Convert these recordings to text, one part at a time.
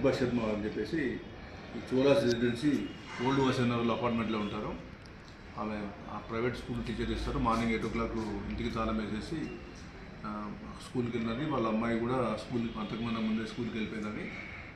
శిల్పా శర్మ అని చెప్పేసి ఈ చోలాస్ రెసిడెన్సీ ఓల్డ్ వసనగర్లో అపార్ట్మెంట్లో ఉంటారు ఆమె ఆ ప్రైవేట్ స్కూల్ టీచర్ ఇస్తారు మార్నింగ్ ఎయిట్ ఓ క్లాక్ ఇంటికి తాళం వేసేసి ఆ, స్కూల్కి వెళ్ళినది వాళ్ళ అమ్మాయి కూడా స్కూల్ అంతకుముందు ముందే స్కూల్కి వెళ్ళిపోయినది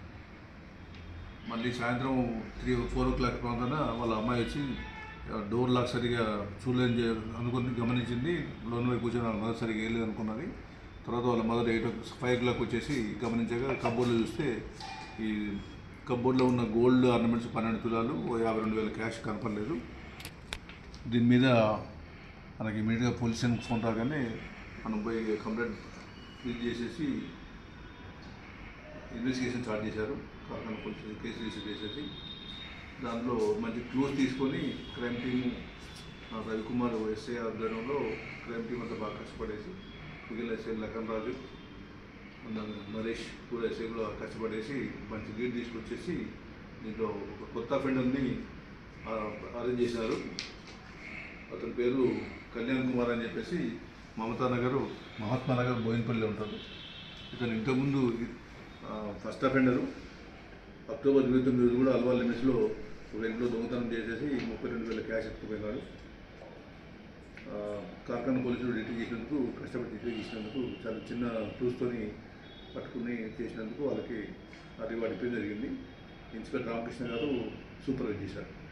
మళ్ళీ సాయంత్రం త్రీ ఫోర్ ఓ క్లాక్ ప్రాంతాన వాళ్ళ అమ్మాయి వచ్చి ఆ, డోర్ లాక్ సరిగా చూడలేని చే- అనుకుని గమనించింది లోన్ వైపు కూర్చొని వాళ్ళ మదర్ సరిగా వేయలేదు అనుకున్నది తర్వాత వాళ్ళ mother eight five o'clock వచ్చేసి గమనించాక కబోర్డ్లో చూస్తే ఈ కబోర్డ్లో ఉన్న గోల్డ్ ఆర్నమెంట్స్ పన్నెండు తులాలు ఓ యాభై రెండు వేల క్యాష్ కనపడలేదు దీని మీద మనకి ఇమీడియట్గా పోలీస్ స్టేషన్కి ఫోన్ రాగానే మనం పోయి కంప్లైంట్ ఫిల్ చేసేసి ఇన్వెస్టిగేషన్ స్టార్ట్ చేశారు Kakinada police station case register చేసేసి దాంట్లో మంచి క్లూస్ తీసుకొని క్రైమ్ టీము ఆ, రవికుమార్ ఎస్ఐ ఆధ్వర్యంలో క్రైమ్ టీం అంతా బాగా కష్టపడేసి మిగిలిన ఎస్ఐ లఖన్ రాజు మన నరేష్ కూడా ఎస్ఐ కూడా కష్టపడేసి మంచి లీడ్ తీసుకొచ్చేసి దీంట్లో ఒక కొత్త అఫెండర్ని అరేంజ్ చేశారు అతని పేరు కళ్యాణ్ కుమార్ అని చెప్పేసి మమతా నగర్ మహాత్మా నగర్ బోయినపల్లి ఉంటారు ఇతను ఇంతకుముందు ఆ, ఫస్ట్ అఫెండరు అక్టోబర్ ఇరవై తొమ్మిది రోజు కూడా అల్వాల్ లిమిట్స్లో ఒక ఇంట్లో దొంగతనం చేసేసి ముప్పై రెండు వేల క్యాష్ ఎత్తుకుపోయినారు ఆ, కార్ఖానా పోలీసులు డిటెక్ట్ చేసినందుకు కష్టపడి డిటెక్ట్ చేసినందుకు చాలా చిన్న క్లూస్తోని పట్టుకుని చేసినందుకు వాళ్ళకి ఆ రివార్డ్ ఇప్పడం జరిగింది ఇన్స్పెక్టర్ రామకృష్ణ గారు సూపర్వైజ్ చేశారు